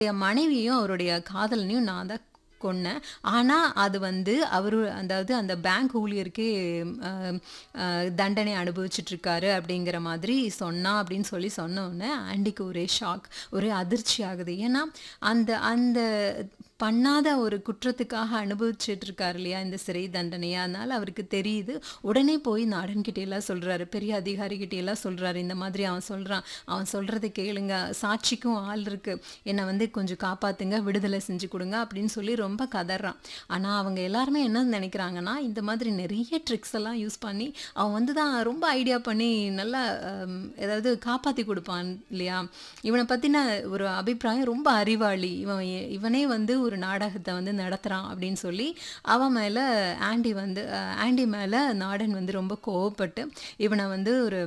என் மனைவியும் அவருடைய காதலனையும் நான் தான் கொன்னேன் ஆனால் அது வந்து அவரு அதாவது அந்த பேங்க் ஊழியருக்கே அஹ், அஹ், தண்டனை அனுபவிச்சுட்டு இருக்காரு அப்படிங்கிற மாதிரி சொன்னா அப்படின்னு சொல்லி சொன்ன உடனே ஆண்டிக்கு ஒரே ஷாக் ஒரே அதிர்ச்சி ஆகுது ஏன்னா அந்த அந்த பண்ணாத ஒரு குற்றத்துக்காக அனுபவிச்சுட்டு இருக்காரு இல்லையா இந்த சிறை தண்டனையை அதனால அவருக்கு தெரியுது உடனே போய் நாடன்கிட்ட எல்லாம் சொல்றாரு பெரிய அதிகாரிகிட்ட எல்லாம் சொல்றாரு இந்த மாதிரி அவன் சொல்றான் அவன் சொல்றதை கேளுங்க சாட்சிக்கும் ஆள் இருக்கு என்னை வந்து கொஞ்சம் காப்பாத்துங்க விடுதலை செஞ்சு கொடுங்க அப்படின்னு சொல்லி ரொம்ப கதறான் ஆனா அவங்க எல்லாருமே என்ன நினைக்கிறாங்கன்னா இந்த மாதிரி நிறைய ட்ரிக்ஸ் எல்லாம் யூஸ் பண்ணி அவன் வந்து தான் ரொம்ப ஐடியா பண்ணி நல்லா ஹம், ஏதாவது காப்பாத்தி கொடுப்பான் இல்லையா இவனை பத்தின ஒரு அபிப்பிராயம் ரொம்ப அறிவாளி இவன் எ- இவனே வந்து ஒரு நாடகத்தை வந்து நடத்துறான் அப்படின்னு சொல்லி அவன் மேல ஆண்டி வந்து அஹ், ஆண்டி மேல நாடன் வந்து ரொம்ப கோவப்பட்டு இவனை வந்து ஒரு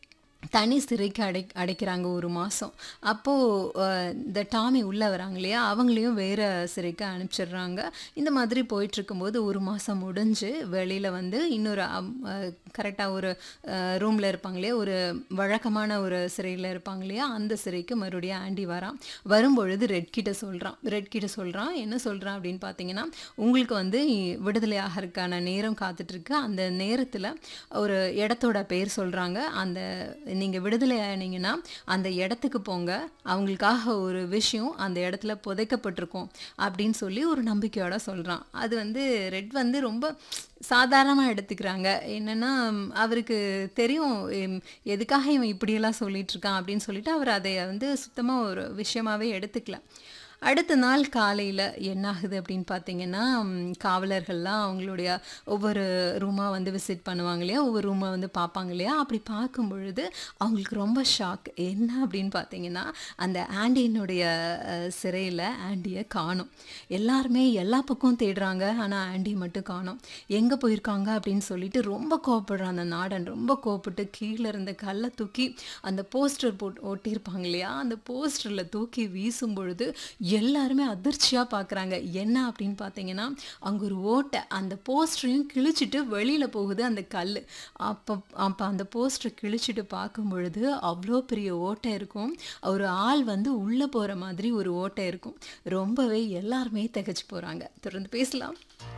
தனி சிறைக்கு அடை அடைக்கிறாங்க ஒரு மாதம் அப்போது இந்த டாமி உள்ளே வராங்க இல்லையா அவங்களையும் வேறு சிறைக்கு அனுப்பிச்சிடுறாங்க இந்த மாதிரி போயிட்டு இருக்கும்போது ஒரு மாதம் முடிஞ்சு வெளியில் வந்து இன்னொரு கரெக்டாக ஒரு ரூமில் இருப்பாங்க இல்லையா ஒரு வழக்கமான ஒரு சிறையில் இருப்பாங்க இல்லையா அந்த சிறைக்கு மறுபடியும் ஆண்டி வரான் வரும்பொழுது ரெட் கிட்ட சொல்கிறான் ரெட் கிட்ட சொல்கிறான் என்ன சொல்கிறான் அப்படின்னு பார்த்தீங்கன்னா உங்களுக்கு வந்து விடுதலை ஆகிறதுக்கான நேரம் காத்துட்ருக்கு அந்த நேரத்தில் ஒரு இடத்தோட பேர் சொல்கிறாங்க அந்த நீங்கள் விடுதலை ஆனீங்கன்னா அந்த இடத்துக்கு போங்க அவங்களுக்காக ஒரு விஷயம் அந்த இடத்துல புதைக்கப்பட்டிருக்கும் அப்படின்னு சொல்லி ஒரு நம்பிக்கையோட சொல்கிறான் அது வந்து ரெட் வந்து ரொம்ப சாதாரணமாக எடுத்துக்கிறாங்க என்னன்னா ம், அவருக்கு தெரியும் ம், எதுக்காக இவன் இப்படியெல்லாம் சொல்லிட்டு இருக்கான் அப்படின்னு சொல்லிட்டு அவர் அதை வந்து சுத்தமாக ஒரு விஷயமாவே எடுத்துக்கல அடுத்த நாள் காலையில் என்ன ஆகுது அப்படின்னு பார்த்தீங்கன்னா ம், காவலர்கள்லாம் அவங்களுடைய ஒவ்வொரு ரூமாக வந்து விசிட் பண்ணுவாங்க இல்லையா ஒவ்வொரு ரூமை வந்து பார்ப்பாங்க இல்லையா அப்படி பார்க்கும் பொழுது அவங்களுக்கு ரொம்ப ஷாக் என்ன அப்படின்னு பார்த்தீங்கன்னா அந்த ஆண்டியினுடைய சிறையில் ஆண்டியை காணும் எல்லாருமே எல்லா பக்கம் தேடுறாங்க ஆனால் ஆண்டி மட்டும் காணோம் எங்கே போயிருக்காங்க அப்படின்னு சொல்லிட்டு ரொம்ப கோவப்படுறான் அந்த நாடன் ரொம்ப கோவப்பட்டு கீழே இருந்த கல்லை தூக்கி அந்த போஸ்டர் போட்டு ஒட்டியிருப்பாங்க இல்லையா அந்த போஸ்டரில் தூக்கி வீசும் பொழுது எல்லாருமே அதிர்ச்சியாக பார்க்குறாங்க என்ன அப்படின்னு பார்த்தீங்கன்னா அங்கே ஒரு ஓட்டை அந்த போஸ்டரையும் கிழிச்சிட்டு வெளியில் போகுது அந்த கல் அப்போ அப்போ அந்த போஸ்டரை கிழிச்சிட்டு பார்க்கும் பொழுது அவ்வளோ பெரிய ஓட்டை இருக்கும் ஒரு ஆள் வந்து உள்ளே போகிற மாதிரி ஒரு ஓட்டை இருக்கும் ரொம்பவே எல்லாருமே திகைச்சு போகிறாங்க தொடர்ந்து பேசலாம்